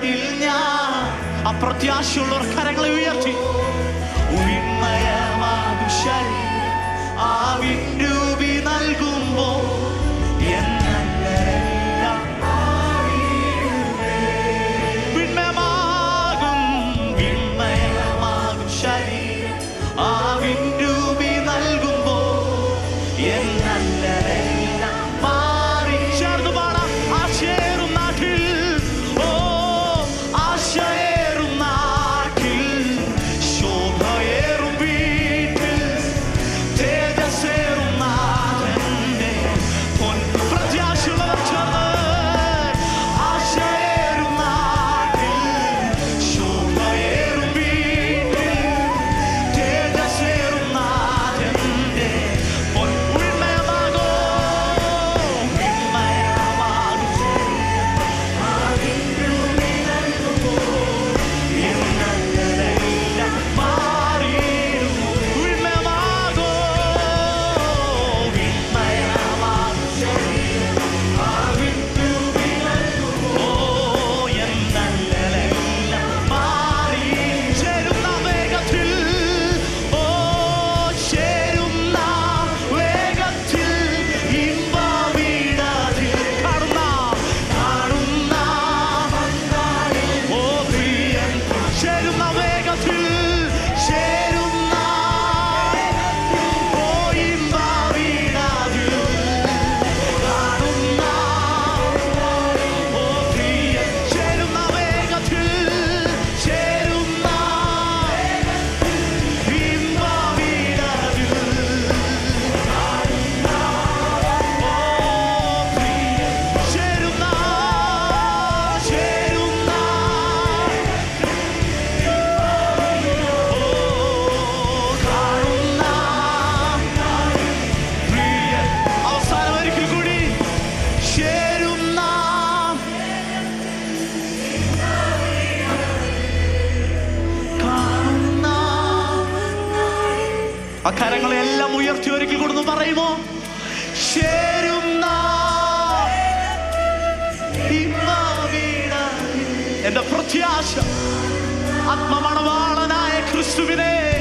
നാട്ടിൽ ഞാൻ അപ്രത്യാശയുള്ളവർ കരങ്ങളെ ഉയർത്തി വിണ്മയമാകും ശരീരം ആ വിരൂപി നൽകുമ്പോ എന്നെല്ലാം വിണ്മയമാകും വിണ്മയമാകും ശരീരം ആ വിരൂപി നൽകുമ്പോ എന്നെല്ലാം മാറി ചേർന്ന് പാടാം ആശയേറും നാട്ടിൽ ഓ ആശയേറും നാട്ടിൽ ശോഭയേറും വീട്ടിൽ തേജസ്സേറും നാഥന്റെ പൊൻ പ്രത്യാശയുള്ളവർ ചേർന്ന് ആശയേറും നാട്ടിൽ ശോഭയേറും വീട്ടിൽ തേജസ്സേറും നാഥന്റെ പൊൻ ഉണ്മയമാകോ ഉണ്മയമാകും എന്നല്ലെല്ലാം മാറിയിടും ഉണ്മയമാകോ ഉണ്മയമാകും ഓ എന്നല്ലെല്ലാം മാറി ചേരുന്ന വേഗത്തിൽ ഓ ചേരുന്ന വേഗത്തിൽ ഇമ്പവിടതിൽ കാണുന്ന കാണുന്ന ഓ പ്രിയൻ ചേരുന്ന വേഗത്തിൽ ചേരുന്ന ഓ ഇമ്പവിടതിൽ കാണുന്ന ഓ പ്രിയൻ ചേരുന്ന വേഗത്തിൽ ചേരുന്ന ഇമ്പവിടതിൽ ചേരുന്ന ചേരുന്ന ഓ കാണുന്ന പ്രിയ അവസാനം ഒരിക്കൽ കൂടി ചേരുന്ന കാണുന്ന ആ കരങ്ങളെ എല്ലാം ഉയർത്തി ഒരിക്കൽ കൂടെ ഒന്ന് പറയുമോ ചേരുന്ന ഇമ്മാവീടായി. എന്റെ പ്രത്യാശ ആത്മമണവാളനായ ക്രിസ്തുവിനെ